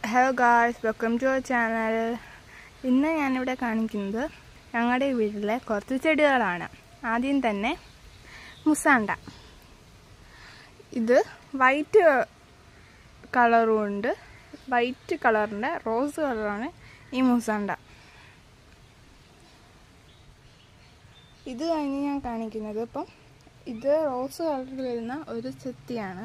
hello guys welcome to our channel ഇന്ന് ഞാനിവിടെ കാണിക്കുന്നത് ഞങ്ങളുടെ വീട്ടിലെ കുറച്ച് ചെടികളാണ് ആദ്യം തന്നെ മുസാണ്ട ഇത് വൈറ്റ് കളറും ഉണ്ട് വൈറ്റ് കളറിൻ്റെ റോസ് കളറാണ് ഈ മുസാണ്ട ഇത് കഴിഞ്ഞ് ഞാൻ കാണിക്കുന്നത് ഇപ്പം ഇത് റോസ് കളറിൽ വരുന്ന ഒരു ചെത്തിയാണ്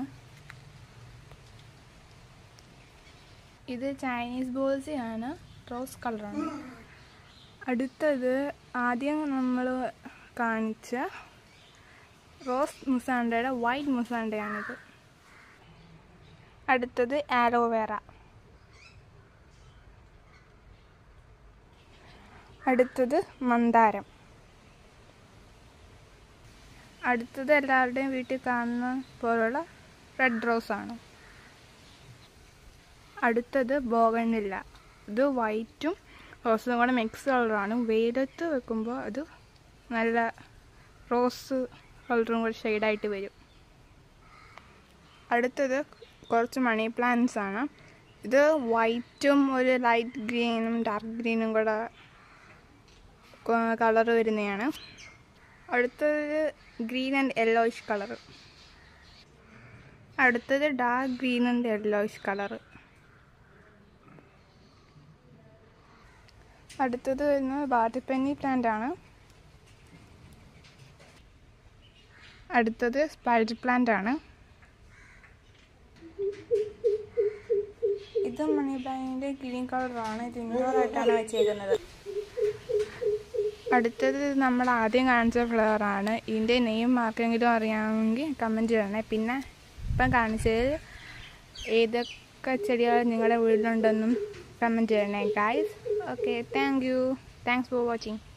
ഇത് ചൈനീസ് ബോൾസിയാണ് റോസ് കളറാണ് അടുത്തത് ആദ്യം നമ്മൾ കാണിച്ച റോസ് മുസാണ്ടയുടെ വൈറ്റ് മുസാണ്ടയാണിത് അടുത്തത് ആലോവേറ അടുത്തത് മന്ദാരം അടുത്തത് എല്ലാവരുടെയും വീട്ടിൽ കാണുന്ന പോലുള്ള റെഡ് റോസ് ആണ് അടുത്തത് ബോഗണില്ല ഇത് വൈറ്റും റോസും കൂടെ മിക്സ് കളറാണ് വെയിലത്ത് വെക്കുമ്പോൾ അത് നല്ല റോസ് കളറും കൂടെ ഷെയ്ഡായിട്ട് വരും അടുത്തത് കുറച്ച് മണി പ്ലാന്റ്സ് ആണ് ഇത് വൈറ്റും ഒരു ലൈറ്റ് ഗ്രീനും ഡാർക്ക് ഗ്രീനും കൂടെ കളർ വരുന്നതാണ് അടുത്തത് ഗ്രീൻ ആൻഡ് യെല്ലോയിഷ് കളർ അടുത്തത് dark green and yellowish colour അടുത്തത് വരുന്നത് ബാറ്റിപ്പനി പ്ലാന്റ് ആണ് അടുത്തത് സ്പൈഡർ പ്ലാന്റ് ആണ് ഇത് മണി പ്ലാന്റിന്റെ ഗ്രീൻ കളറാണ് ഇത് ഇൻഡോർ ആയിട്ടാണ് വെച്ചേക്കുന്നത് അടുത്തത് നമ്മൾ ആദ്യം കാണിച്ച ഫ്ലവർ ആണ് ഇതിൻ്റെ നെയിം ആർക്കെങ്കിലും അറിയാമെങ്കിൽ കമൻറ്റ് ചെയ്യണേ പിന്നെ ഇപ്പം കാണിച്ചത് ഏതൊക്കെ ചെടികൾ നിങ്ങളുടെ വീട്ടിലുണ്ടെന്നും കമൻറ്റ് ചെയ്യണേ guys okay thank you thanks for watching